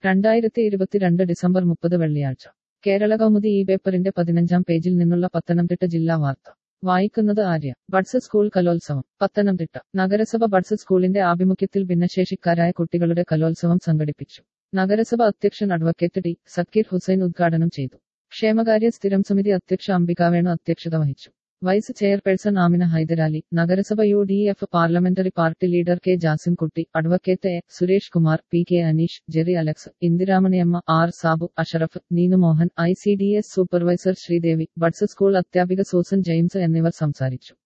രണ്ടായിരത്തി ഇരുപത്തിരണ്ട് ഡിസംബർ മുപ്പത് വെള്ളിയാഴ്ച കേരള കൗമുദി ഈ പേപ്പറിന്റെ പതിനഞ്ചാം പേജിൽ നിന്നുള്ള പത്തനംതിട്ട ജില്ലാ വാർത്ത വായിക്കുന്നത് ആര്യ ബഡ്സ് സ്കൂൾ കലോത്സവം പത്തനംതിട്ട നഗരസഭ ബഡ്സ് സ്കൂളിന്റെ ആഭിമുഖ്യത്തിൽ ഭിന്നശേഷിക്കാരായ കുട്ടികളുടെ കലോത്സവം സംഘടിപ്പിച്ചു നഗരസഭ അധ്യക്ഷൻ അഡ്വക്കേറ്റ് ഡി സക്കീർ ഹുസൈൻ ഉദ്ഘാടനം ചെയ്തു ക്ഷേമകാര്യ സ്ഥിരം സമിതി അധ്യക്ഷ അംബികാവേണു അധ്യക്ഷത വഹിച്ചു വൈസ് ചെയർപേഴ്സൺ ആമിന ഹൈദരാലി നഗരസഭ U D F parliamentary party leader K Jasimkutty advocate A Suresh Kumar P K Aneesh Jerry Alex Indiramaniyamma R Sabu Ashraf Neenumohan I C D S supervisor Sreedevi buds school അധ്യാപിക സൂസൻ ജെയിംസ് എന്നിവർ സംസാരിച്ചു